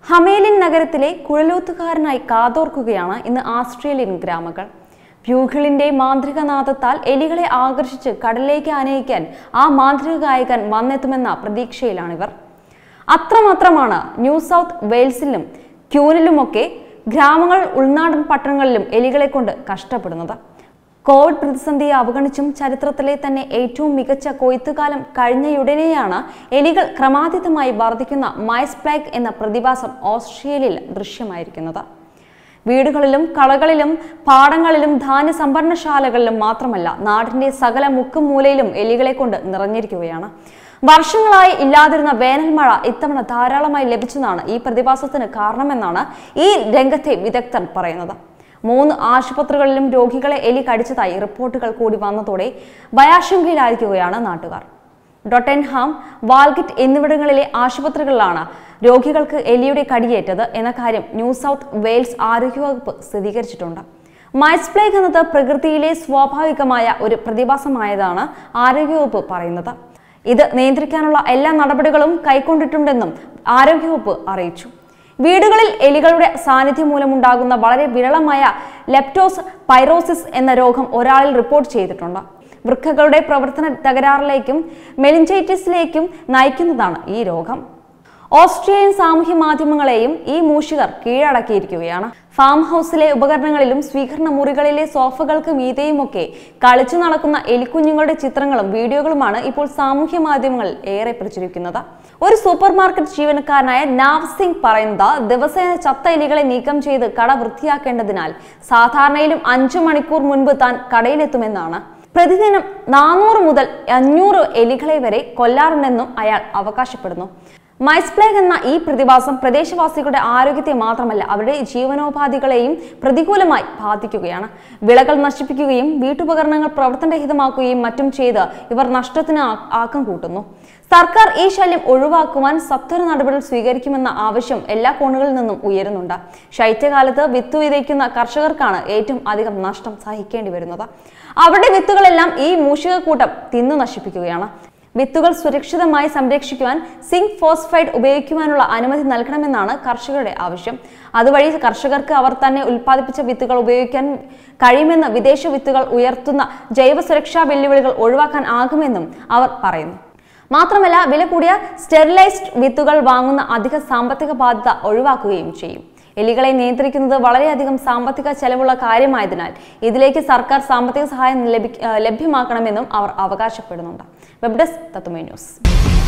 ഹമേലിൻ നഗരത്തിലെ കുഴലൂത്തുകാരനായി കാതോർക്കുകയാണ് ഇന്ന് ആസ്ട്രേലിയൻ ഗ്രാമങ്ങൾ വ്യൂഹിളിന്റെ മാന്ത്രിക നാദത്താൽ എലികളെ ആകർഷിച്ച് കടലിലേക്ക് ആനയിക്കാൻ ആ മാന്ത്രിക ഗായകൻ വന്നെത്തുമെന്ന പ്രതീക്ഷയിലാണിവർ അത്രമാത്രമാണ് ന്യൂ സൗത്ത് വെയിൽസിലും ക്യൂനിലുമൊക്കെ ഗ്രാമങ്ങൾ ഉൾനാടൻ പട്ടണങ്ങളിലും എലികളെ കൊണ്ട് കഷ്ടപ്പെടുന്നത് കോവിഡ് പ്രതിസന്ധിയെ അവഗണിച്ചും ചരിത്രത്തിലെ തന്നെ ഏറ്റവും മികച്ച കൊയ്ത്തുകാലം കഴിഞ്ഞയുടനെയാണ് എലികൾ ക്രമാതീതമായി വർദ്ധിക്കുന്ന മൈസ് പ്ലേഗ് എന്ന പ്രതിഭാസം ഓസ്ട്രേലിയയിൽ ദൃശ്യമായിരിക്കുന്നത് വീടുകളിലും കളകളിലും പാടങ്ങളിലും ധാന്യ സംഭരണശാലകളിലും മാത്രമല്ല നാടിന്റെ സകല മുക്കും മൂലയിലും എലികളെ കൊണ്ട് നിറഞ്ഞിരിക്കുകയാണ് വർഷങ്ങളായി ഇല്ലാതിരുന്ന വേനൽ മഴ ഇത്തവണ ധാരാളമായി ലഭിച്ചതാണ് ഈ പ്രതിഭാസത്തിന് കാരണമെന്നാണ് ഈ രംഗത്തെ വിദഗ്ധർ പറയുന്നത് മൂന്ന് ആശുപത്രികളിലും രോഗികളെ എലി കടിച്ചതായി റിപ്പോർട്ടുകൾ കൂടി വന്നതോടെ ഭയാശങ്കയിലായിരിക്കുകയാണ് നാട്ടുകാർ ഡൊട്ടൻഹാം വാൽഗറ്റ് എന്നിവിടങ്ങളിലെ ആശുപത്രികളിലാണ് രോഗികൾക്ക് എലിയുടെ കടിയേറ്റത് എന്ന കാര്യം ന്യൂ സൗത്ത് വെയിൽസ് ആരോഗ്യവകുപ്പ് സ്ഥിരീകരിച്ചിട്ടുണ്ട് മൈസ് പ്ലേഗ് എന്നത് പ്രകൃതിയിലെ സ്വാഭാവികമായ ഒരു പ്രതിഭാസമായതാണ് ആരോഗ്യവകുപ്പ് പറയുന്നത് ഇത് നിയന്ത്രിക്കാനുള്ള എല്ലാ നടപടികളും കൈക്കൊണ്ടിട്ടുണ്ടെന്നും ആരോഗ്യവകുപ്പ് അറിയിച്ചു വീടുകളിൽ എലികളുടെ സാന്നിധ്യം മൂലമുണ്ടാകുന്ന വളരെ വിരളമായ ലെപ്റ്റോസ് പൈറോസിസ് എന്ന രോഗം ഒരാളിൽ റിപ്പോർട്ട് ചെയ്തിട്ടുണ്ട് വൃക്കകളുടെ പ്രവർത്തന തകരാറിലേക്കും മെലിഞ്ചൈറ്റിസിലേക്കും നയിക്കുന്നതാണ് ഈ രോഗം ഓസ്ട്രേലിയൻ സാമൂഹ്യ മാധ്യമങ്ങളെയും ഈ മൂഷികർ കീഴടക്കിയിരിക്കുകയാണ് ഫാം ഹൗസിലെ ഉപകരണങ്ങളിലും സ്വീകരണ മുറികളിലെ സോഫകൾക്ക് മീതെയുമൊക്കെ കളിച്ചു നടക്കുന്ന എലിക്കുഞ്ഞുങ്ങളുടെ ചിത്രങ്ങളും വീഡിയോകളുമാണ് ഇപ്പോൾ സാമൂഹ്യ മാധ്യമങ്ങളിൽ ഏറെ പ്രചരിക്കുന്നത് ഒരു സൂപ്പർ മാർക്കറ്റ് ജീവനക്കാരനായ നാവ് സിംഗ് പറയുന്നത് ദിവസേന ചത്ത എലികളെ നീക്കം ചെയ്ത് കട വൃത്തിയാക്കേണ്ടതിനാൽ സാധാരണയിലും അഞ്ചു മണിക്കൂർ മുൻപ് താൻ കടയിലെത്തുമെന്നാണ് പ്രതിദിനം നാനൂറ് മുതൽ അഞ്ഞൂറ് എലികളെ വരെ കൊല്ലാറുണ്ടെന്നും അയാൾ അവകാശപ്പെടുന്നു മൈസ് പ്ലേഗ് എന്ന ഈ പ്രതിഭാസം പ്രദേശവാസികളുടെ ആരോഗ്യത്തെ മാത്രമല്ല അവരുടെ ജീവനോപാധികളെയും പ്രതികൂലമായി ബാധിക്കുകയാണ് വിളകൾ നശിപ്പിക്കുകയും വീട്ടുപകരണങ്ങൾ പ്രവർത്തനരഹിതമാക്കുകയും മറ്റും ചെയ്ത് ഇവർ നഷ്ടത്തിന് ആ- ആക്കം കൂട്ടുന്നു സർക്കാർ ഈ ശല്യം ഒഴിവാക്കുവാൻ സത്വര നടപടികൾ സ്വീകരിക്കുമെന്ന ആവശ്യം എല്ലാ കോണുകളിൽ നിന്നും ഉയരുന്നുണ്ട് ശൈത്യകാലത്ത് വിത്ത് വിതയ്ക്കുന്ന കർഷകർക്കാണ് ഏറ്റവും അധികം നഷ്ടം സഹിക്കേണ്ടി വരുന്നത് അവരുടെ വിത്തുകളെല്ലാം ഈ മൂഷികക്കൂട്ടം തിന്നു നശിപ്പിക്കുകയാണ് വിത്തുകൾ സുരക്ഷിതമായി സംരക്ഷിക്കുവാൻ സിങ്ക് ഫോസ്ഫൈഡ് ഉപയോഗിക്കുവാനുള്ള അനുമതി നൽകണമെന്നാണ് കർഷകരുടെ ആവശ്യം അതുവഴി കർഷകർക്ക് അവർ തന്നെ ഉൽപ്പാദിപ്പിച്ച വിത്തുകൾ ഉപയോഗിക്കാൻ കഴിയുമെന്ന് വിദേശ വിത്തുകൾ ഉയർത്തുന്ന ജൈവ സുരക്ഷാ വെല്ലുവിളികൾ ഒഴിവാക്കാൻ ആകുമെന്നും അവർ പറയുന്നു മാത്രമല്ല വില കൂടിയ സ്റ്റെറിലൈസ്ഡ് വിത്തുകൾ വാങ്ങുന്ന അധിക സാമ്പത്തിക ബാധ്യത ഒഴിവാക്കുകയും ചെയ്യും എലികളെ നിയന്ത്രിക്കുന്നത് വളരെയധികം സാമ്പത്തിക ചെലവുള്ള കാര്യമായതിനാൽ ഇതിലേക്ക് സർക്കാർ സാമ്പത്തിക സഹായം ലഭി- ഏഹ് ലഭ്യമാക്കണമെന്നും അവർ അവകാശപ്പെടുന്നുണ്ട് വെബ് ഡെസ്ക് തത്തുമേ ന്യൂസ്